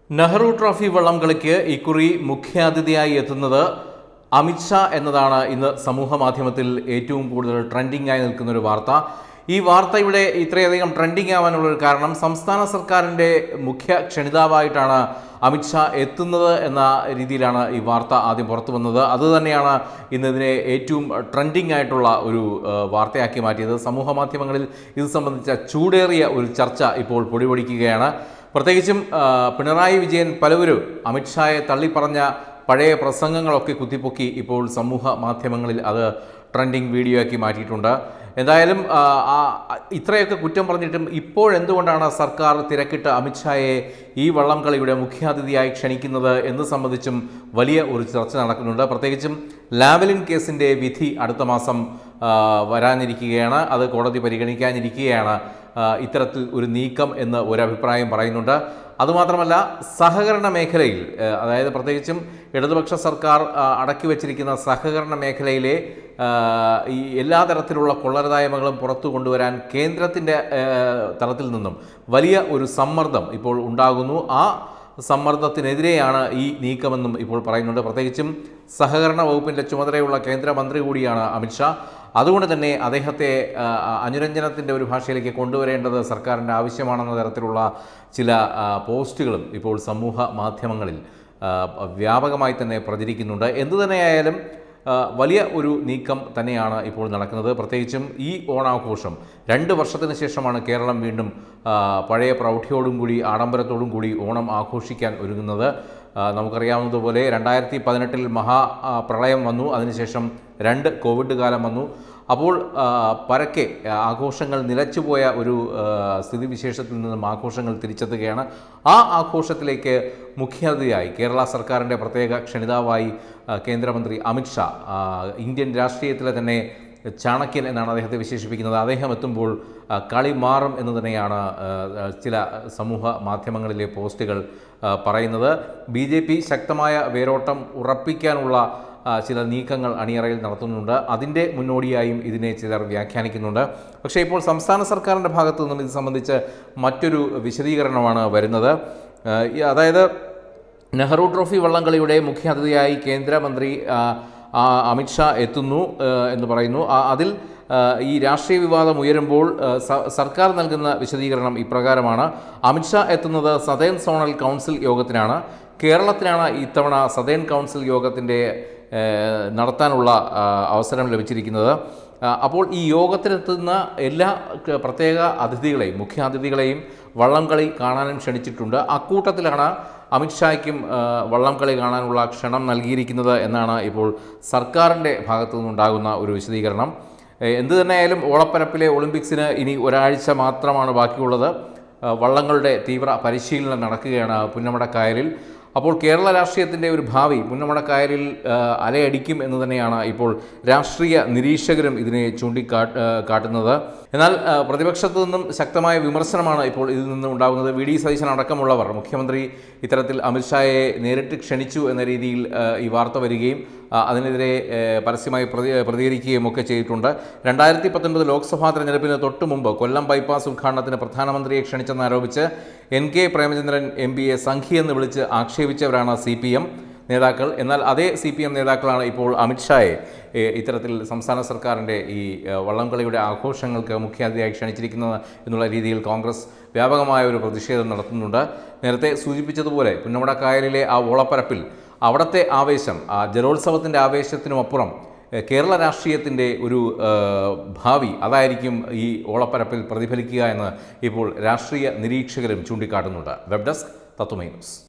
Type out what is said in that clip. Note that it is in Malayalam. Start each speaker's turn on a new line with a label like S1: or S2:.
S1: നെഹ്റു ട്രോഫി വള്ളംകളിക്ക് ഇക്കുറി മുഖ്യാതിഥിയായി എത്തുന്നത് അമിത്ഷാ എന്നതാണ് ഇന്ന് സമൂഹ മാധ്യമത്തിൽ ഏറ്റവും കൂടുതൽ ട്രെൻഡിംഗ് ആയി നിൽക്കുന്ന ഒരു വാർത്ത ഈ വാർത്ത ഇവിടെ ഇത്രയധികം ട്രെൻഡിംഗ് ആവാനുള്ള ഒരു കാരണം സംസ്ഥാന സർക്കാരിൻ്റെ മുഖ്യ ക്ഷണിതാവായിട്ടാണ് അമിത്ഷാ എത്തുന്നത് എന്ന രീതിയിലാണ് ഈ വാർത്ത ആദ്യം പുറത്തു വന്നത് അതുതന്നെയാണ് ഇന്ന് ഇതിനെ ഏറ്റവും ട്രെൻഡിംഗ് ആയിട്ടുള്ള ഒരു ആ, വാർത്തയാക്കി മാറ്റിയത് സമൂഹ മാധ്യമങ്ങളിൽ ഇത് സംബന്ധിച്ച ചൂടേറിയ ഒരു ചർച്ച ഇപ്പോൾ പൊടിപൊടിക്കുകയാണ് പ്രത്യേകിച്ചും ആ, പിണറായി വിജയൻ പലവരും അമിത്ഷായെ തള്ളിപ്പറഞ്ഞ പഴയ പ്രസംഗങ്ങളൊക്കെ കുത്തിപ്പൊക്കി ഇപ്പോൾ സമൂഹ മാധ്യമങ്ങളിൽ അത് ട്രെൻഡിങ് വീഡിയോ ആക്കി മാറ്റിയിട്ടുണ്ട് എന്തായാലും ആ, ആ, ഇത്രയൊക്കെ കുറ്റം പറഞ്ഞിട്ടും ഇപ്പോഴെന്തുകൊണ്ടാണ് സർക്കാർ തിരക്കിട്ട് അമിത്ഷായെ ഈ വള്ളംകളിയുടെ മുഖ്യാതിഥിയായി ക്ഷണിക്കുന്നത് എന്ന് സംബന്ധിച്ചും വലിയ ഒരു ചർച്ച നടക്കുന്നുണ്ട് പ്രത്യേകിച്ചും ലാവലിൻ കേസിൻ്റെ വിധി അടുത്ത മാസം ആ, വരാനിരിക്കുകയാണ് അത് കോടതി പരിഗണിക്കാനിരിക്കുകയാണ് ആ, ഇത്തരത്തിൽ ഒരു നീക്കം എന്ന് ഒരു അഭിപ്രായം പറയുന്നുണ്ട് അതുമാത്രമല്ല സഹകരണ മേഖലയിൽ ആ, അതായത് പ്രത്യേകിച്ചും ഇടതുപക്ഷ സർക്കാർ ആ, അടക്കി വച്ചിരിക്കുന്ന സഹകരണ മേഖലയിലെ ആ, ഈ എല്ലാ തരത്തിലുള്ള കൊള്ളരുതായ്മകളും പുറത്തു കൊണ്ടുവരാൻ കേന്ദ്രത്തിൻ്റെ ആ, തലത്തിൽ നിന്നും വലിയ ഒരു സമ്മർദ്ദം ഇപ്പോൾ ഉണ്ടാകുന്നു ആ സമ്മർദ്ദത്തിനെതിരെയാണ് ഈ നീക്കമെന്നും ഇപ്പോൾ പറയുന്നുണ്ട് പ്രത്യേകിച്ചും സഹകരണ വകുപ്പിൻ്റെ ചുമതലയുള്ള കേന്ദ്രമന്ത്രി കൂടിയാണ് അമിത്ഷാ അതുകൊണ്ട് തന്നെ അദ്ദേഹത്തെ ആ, അനുരഞ്ജനത്തിൻ്റെ ഒരു ഭാഷയിലേക്ക് കൊണ്ടുവരേണ്ടത് സർക്കാരിൻ്റെ ആവശ്യമാണെന്ന തരത്തിലുള്ള ചില ആ, പോസ്റ്റുകളും ഇപ്പോൾ സമൂഹ മാധ്യമങ്ങളിൽ ആ, വ്യാപകമായി തന്നെ പ്രചരിക്കുന്നുണ്ട് എന്തു തന്നെയായാലും ആ, വലിയ ഒരു നീക്കം തന്നെയാണ് ഇപ്പോൾ നടക്കുന്നത് പ്രത്യേകിച്ചും ഈ ഓണാഘോഷം രണ്ട് വർഷത്തിന് ശേഷമാണ് കേരളം വീണ്ടും ആ, പഴയ പ്രൗഢിയോടും കൂടി ആഡംബരത്തോടും കൂടി ഓണം ആഘോഷിക്കാൻ ഒരുങ്ങുന്നത് ആ, നമുക്കറിയാവുന്നതുപോലെ രണ്ടായിരത്തി പതിനെട്ടിൽ മഹാ ആ, പ്രളയം വന്നു അതിനുശേഷം രണ്ട് കോവിഡ് കാലം വന്നു അപ്പോൾ ആ, പരക്കെ ആ, ആഘോഷങ്ങൾ നിലച്ചുപോയ ഒരു ആ, സ്ഥിതിവിശേഷത്തിൽ നിന്നും ആഘോഷങ്ങൾ തിരിച്ചെത്തുകയാണ് ആ ആഘോഷത്തിലേക്ക് മുഖ്യാതിഥിയായി കേരള സർക്കാരിൻ്റെ പ്രത്യേക ക്ഷണിതാവായി ആ, കേന്ദ്രമന്ത്രി അമിത്ഷാ ആ, ഇന്ത്യൻ രാഷ്ട്രീയത്തിലെ തന്നെ ചാണക്യൻ എന്നാണ് അദ്ദേഹത്തെ വിശേഷിപ്പിക്കുന്നത് അദ്ദേഹം എത്തുമ്പോൾ ആ, കളി മാറും എന്ന് തന്നെയാണ് ആ, ആ, ചില സമൂഹ മാധ്യമങ്ങളിലെ പോസ്റ്റുകൾ ആ, പറയുന്നത് ബി ജെ പി ശക്തമായ വേരോട്ടം ഉറപ്പിക്കാനുള്ള ആ, ചില നീക്കങ്ങൾ അണിയറയിൽ നടത്തുന്നുണ്ട് അതിൻ്റെ മുന്നോടിയായും ഇതിനെ ചിലർ വ്യാഖ്യാനിക്കുന്നുണ്ട് പക്ഷേ ഇപ്പോൾ സംസ്ഥാന സർക്കാരിൻ്റെ ഭാഗത്തു നിന്നും ഇത് സംബന്ധിച്ച് മറ്റൊരു വിശദീകരണമാണ് വരുന്നത് ആ, ഈ അതായത് നെഹ്റു ട്രോഫി വള്ളംകളിയുടെ മുഖ്യാതിഥിയായി കേന്ദ്രമന്ത്രി ആ, ആ, അമിത്ഷാ എത്തുന്നു ആ, എന്ന് പറയുന്നു ആ, അതിൽ ആ, ഈ രാഷ്ട്രീയ വിവാദം ഉയരുമ്പോൾ ആ, സ- സർക്കാർ നൽകുന്ന വിശദീകരണം ഇപ്രകാരമാണ് അമിത്ഷാ എത്തുന്നത് സതേൺ സോണൽ കൗൺസിൽ യോഗത്തിനാണ് കേരളത്തിനാണ് ഇത്തവണ സതേൺ കൗൺസിൽ യോഗത്തിൻ്റെ ഏഹ്, നടത്താനുള്ള ആ, അവസരം ലഭിച്ചിരിക്കുന്നത് ആ, അപ്പോൾ ഈ യോഗത്തിലെത്തുന്ന എല്ലാ ക- പ്രത്യേക അതിഥികളെയും മുഖ്യ അതിഥികളെയും വള്ളംകളി കാണാനും ക്ഷണിച്ചിട്ടുണ്ട് അക്കൂട്ടത്തിലാണ് അമിത്ഷായ്ക്കും ആ, വള്ളംകളി കാണാനുള്ള ക്ഷണം നൽകിയിരിക്കുന്നത് എന്നാണ് ഇപ്പോൾ സർക്കാരിൻ്റെ ഭാഗത്തു നിന്നുണ്ടാകുന്ന ഒരു വിശദീകരണം ഏഹ്, എന്തു തന്നെയായാലും ഓളപ്പരപ്പിലെ ഒളിമ്പിക്സിന് ഇനി ഒരാഴ്ച മാത്രമാണ് ബാക്കിയുള്ളത് ആ, വള്ളങ്ങളുടെ തീവ്ര പരിശീലനം നടക്കുകയാണ് പുന്നമടക്കായലിൽ അപ്പോൾ കേരള രാഷ്ട്രീയത്തിൻ്റെ ഒരു ഭാവി പുന്നമടക്കായലിൽ ആ, അലയടിക്കും എന്ന് തന്നെയാണ് ഇപ്പോൾ രാഷ്ട്രീയ നിരീക്ഷകരും ഇതിനെ ചൂണ്ടിക്കാ ആ, കാട്ടുന്നത് എന്നാൽ ആ, പ്രതിപക്ഷത്തു നിന്നും ശക്തമായ വിമർശനമാണ് ഇപ്പോൾ ഇതിൽ നിന്ന് ഉണ്ടാകുന്നത് വി ഡി സതീശൻ അടക്കമുള്ളവർ മുഖ്യമന്ത്രി ഇത്തരത്തിൽ അമിത്ഷായെ നേരിട്ട് ക്ഷണിച്ചു എന്ന രീതിയിൽ ആ, ഈ വാർത്ത വരികയും ആ, അതിനെതിരെ ഏ, പരസ്യമായി പ്രതി പ്രതികരിക്കുകയും ഒക്കെ ചെയ്തിട്ടുണ്ട് രണ്ടായിരത്തി പത്തൊൻപത് ലോക്സഭാ തെരഞ്ഞെടുപ്പിന് തൊട്ടു മുമ്പ് കൊല്ലം ബൈപ്പാസ് ഉദ്ഘാടനത്തിന് പ്രധാനമന്ത്രിയെ ക്ഷണിച്ചെന്നാരോപിച്ച് എൻ കെ പ്രേമചന്ദ്രൻ എം പിയെ സംഘി എന്ന് വിളിച്ച് ആക്ഷേപിച്ചവരാണ് സി പി എം നേതാക്കൾ എന്നാൽ അതേ സി പി എം നേതാക്കളാണ് ഇപ്പോൾ അമിത്ഷായെ ഏ, ഇത്തരത്തിൽ സംസ്ഥാന സർക്കാരിൻ്റെ ഈ ഏ, വള്ളംകളിയുടെ ആഘോഷങ്ങൾക്ക് മുഖ്യാതിഥിയായി ക്ഷണിച്ചിരിക്കുന്നത് എന്നുള്ള രീതിയിൽ കോൺഗ്രസ് വ്യാപകമായ ഒരു പ്രതിഷേധം നടത്തുന്നുണ്ട് നേരത്തെ സൂചിപ്പിച്ചതുപോലെ പുന്നമടക്കായലിലെ ആ ഓളപ്പരപ്പിൽ അവിടുത്തെ ആവേശം ആ ജലോത്സവത്തിൻ്റെ ആവേശത്തിനുമപ്പുറം ഏ, കേരള രാഷ്ട്രീയത്തിൻ്റെ ഒരു ആ, ഭാവി അതായിരിക്കും ഈ ഓളപ്പരപ്പിൽ പ്രതിഫലിക്കുക എന്ന് ഇപ്പോൾ രാഷ്ട്രീയ നിരീക്ഷകരും ചൂണ്ടിക്കാട്ടുന്നുണ്ട് വെബ് ഡെസ്ക് തത്വമൈ ന്യൂസ്